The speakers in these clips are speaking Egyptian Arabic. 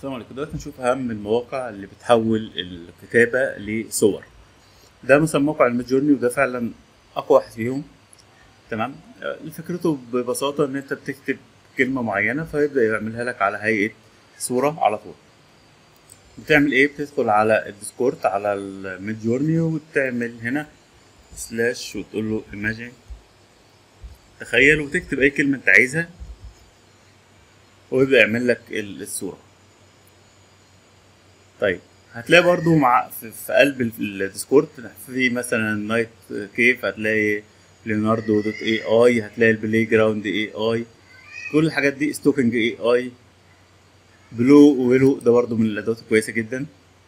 السلام عليكم دلوقتي نشوف اهم المواقع اللي بتحول الكتابه لصور ده مثلا موقع الميدجورني وده فعلا اقوى واحد فيهم تمام آه، فكرته ببساطه ان انت بتكتب كلمه معينه فيبدا يعملها لك على هيئه صوره على طول بتعمل ايه بتدخل على الديسكورد على الميدجورني وتعمل هنا سلاش وتقول له ايماجين تخيل وتكتب اي كلمه انت عايزها ويبدا يعمل لك ال- الصوره طيب هتلاقي برضو مع في, في قلب ال- الديسكورد في مثلا نايت كيف هتلاقي ليوناردو دوت اي اي هتلاقي البلاي جراوند اي اي كل الحاجات دي ستوكنج اي اي بلو ويلو ده برضو من الادوات الكويسه جدا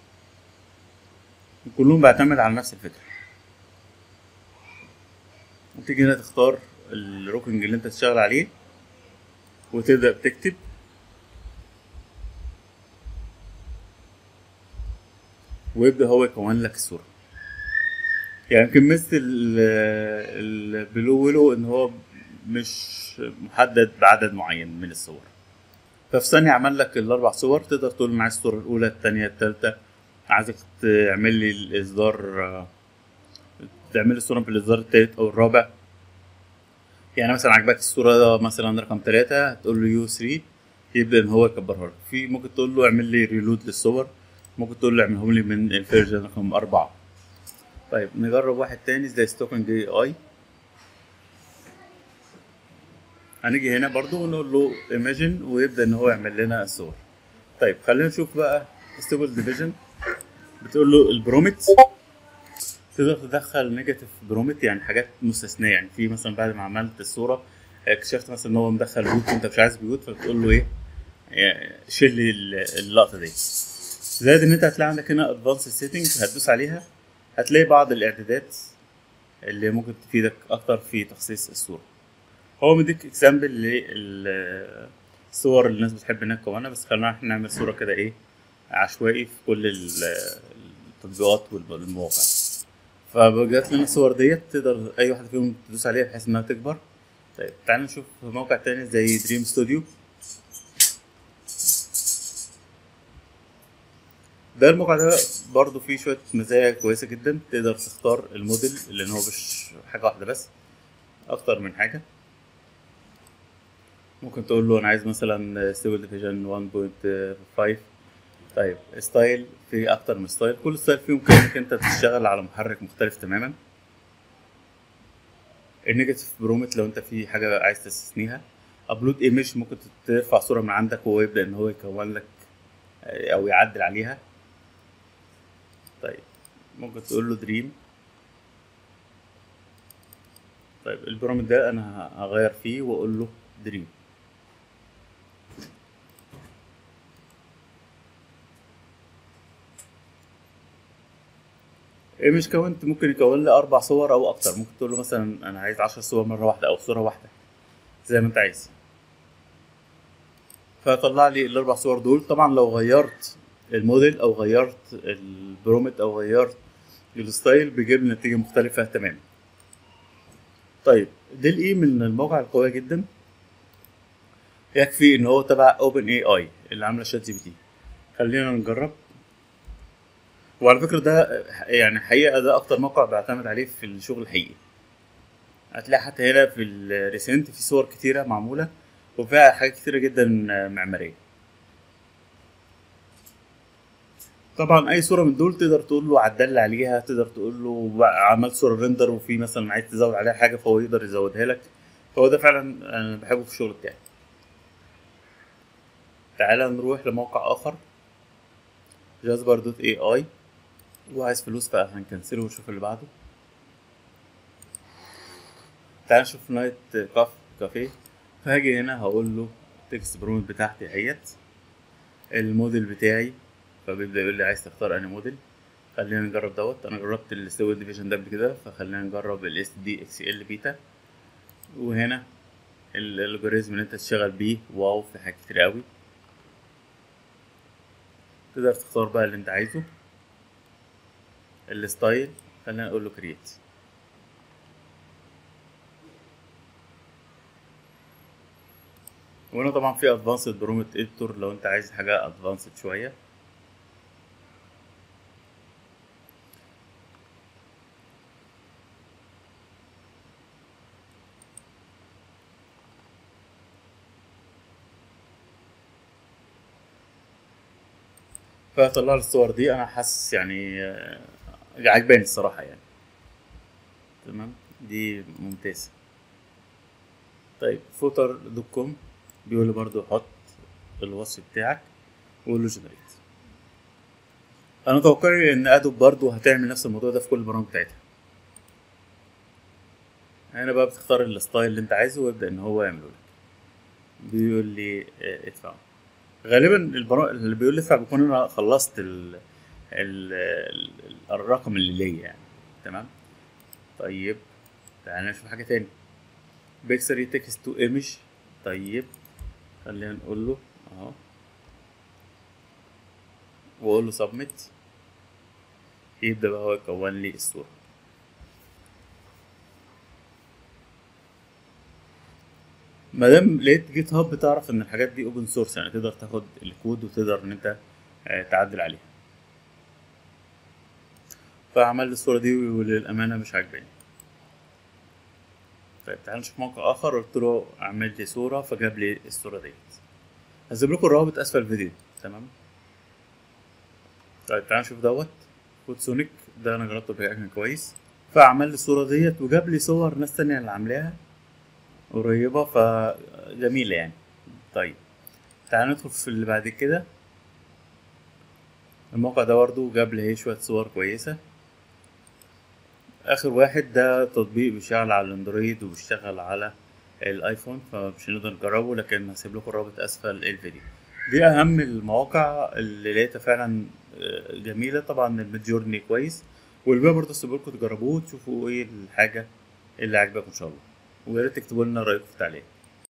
كلهم بيعتمد على نفس الفكره وتيجي هنا تختار الروكنج اللي انت تشتغل عليه وتبدا بتكتب ويبدا هو يكون لك الصوره يعني يمكن مثل البلو ويلو ان هو مش محدد بعدد معين من الصور ففي ثانية عمل لك الأربع صور تقدر تقول أنا عايز الصورة الأولى التانية التالتة عايزك تعمل لي الإصدار آه، تعمل لي الصورة في الإصدار التالت أو الرابع يعني مثلا عجبك الصورة مثلا رقم تلاتة هتقول له يو 3 يبدأ إن هو يكبرها لك في ممكن تقول له اعمل لي ريلود للصور ممكن تقول له اعملهم لي من الفيرجن رقم أربعة طيب نجرب واحد تاني زي ستوكنج اي اي هنيجي هنا برضو ونقول له ايماجين ويبدا ان هو يعمل لنا الصور طيب خلينا نشوف بقى ستيبل ديفيجن بتقول له البرومت تقدر تدخل نيجاتيف برومت يعني حاجات مستثنيه يعني في مثلا بعد ما عملت الصوره اكتشفت مثلا ان هو مدخل بيوت وانت مش عايز بيوت فبتقول له ايه يعني شيل لي ال- اللقطه دي زائد ان انت هتلاقي عندك هنا ادفانس سيتنجز هتدوس عليها هتلاقي بعض الاعدادات اللي ممكن تفيدك اكتر في تخصيص الصوره هو مديك اكزامبل للصور اللي الناس بتحب انها تكونها بس خلينا احنا نعمل صوره كده ايه عشوائي في كل ال- التطبيقات والمواقع فجات لنا الصور ديت تقدر اي واحده فيهم تدوس عليها بحيث انها تكبر طيب تعال نشوف موقع تاني زي دريم ستوديو ده الموقع ده برضه فيه شوية مزايا كويسة جدا تقدر تختار الموديل لأن هو مش حاجة واحدة بس أكتر من حاجة ممكن تقول له أنا عايز مثلا ستيبل ديفيجن 1.5 طيب ستايل في أكتر من ستايل كل ستايل فيهم كأنك أنت تشتغل على محرك مختلف تماما النيجاتيف برومت لو أنت في حاجة عايز تستثنيها ابلود ايمج ممكن ترفع صورة من عندك وهو يبدأ إن هو يكون لك أو يعدل عليها طيب ممكن تقول له دريم طيب البرومت ده انا هغير فيه واقول له دريم مش كونت ممكن يكون لي اربع صور او اكتر ممكن تقول له مثلا انا عايز عشر صور مره واحده او صوره واحده زي ما انت عايز فطلع لي الاربع صور دول طبعا لو غيرت الموديل او غيرت البرومت او غيرت الستايل بيجيب لي نتيجه مختلفه تماما طيب ديل اي من المواقع القويه جدا يكفي ان هو تبع اوبن اي اي اللي عامله شات جي بي تي خلينا نجرب وعلى فكره ده يعني حقيقه ده اكتر موقع بعتمد عليه في الشغل الحقيقي هتلاقي حتى هنا في الريسنت في صور كتيره معموله وفيها حاجات كتيره جدا معماريه طبعا اي صوره من دول تقدر تقول له عدل لي عليها تقدر تقول له عملت صوره ريندر وفي مثلا عايز تزود عليها حاجه فهو يقدر يزودها لك فهو ده فعلا انا بحبه في الشغل بتاعي تعالى نروح لموقع اخر جاسبر دوت اي اي وعايز فلوس فهنكنسله ونشوف اللي بعده تعال نشوف نايت كاف كافيه فهاجي هنا هقول له التكست برومت بتاعتي اهيت الموديل بتاعي فبيبدا يقول لي عايز تختار انهي موديل خلينا نجرب دوت انا جربت الستيبل ديفيجن ده قبل كده فخلينا نجرب الاس دي اكس ال بيتا وهنا الالجوريزم اللي انت تشتغل بيه واو في حاجات كتير قوي تقدر تختار بقى اللي انت عايزه الستايل خلينا نقول له كرييت وهنا طبعا في ادفانسد برومت اديتور لو انت عايز حاجه ادفانسد شويه فطلع لي الصور دي انا حاسس يعني آه، عجباني الصراحه يعني تمام دي ممتازه طيب فوتر دوت كوم بيقول لي برضو حط الوصف بتاعك وقول له جنريت انا توقعي ان ادوب برضو هتعمل نفس الموضوع ده في كل البرامج بتاعتها هنا بقى بتختار الستايل اللي انت عايزه ويبدا ان هو يعمله لك بيقول لي اه، ادفع غالبا البرا... اللي بيقول لي ادفع بيكون انا خلصت ال... ال... ال... الرقم اللي ليا يعني تمام طيب تعالى نشوف حاجه تاني بيكسري تكست تو ايمج طيب خلينا نقول له اهو واقول له سبميت يبدا بقى هو يكون لي الصوره ما دام لقيت جيت هاب بتعرف ان الحاجات دي اوبن سورس يعني تقدر تاخد الكود وتقدر ان انت آه، تعدل عليها فعمل لي الصوره دي وللامانه مش عاجباني طيب تعال نشوف موقع اخر قلت له اعمل لي صوره فجاب لي الصوره ديت هسيب لكم الروابط اسفل الفيديو تمام طيب تعال نشوف دوت كود سونيك ده انا جربته بقى كان كويس فعمل لي الصوره ديت وجاب لي صور ناس تانية اللي عاملاها قريبه فجميله يعني طيب تعال ندخل في اللي بعد كده الموقع ده برضه جاب لي ايه شويه صور كويسه اخر واحد ده تطبيق بيشتغل على الاندرويد وبيشتغل على الايفون فمش هنقدر نجربه لكن هسيب لكم الرابط اسفل الفيديو دي اهم المواقع اللي لقيتها فعلا آه، جميله طبعا الميدجورني كويس والباقي برضه هسيب لكم تجربوه وتشوفوا ايه الحاجه اللي عجبكم ان شاء الله ويا ريت تكتبوا لنا رايكم في التعليق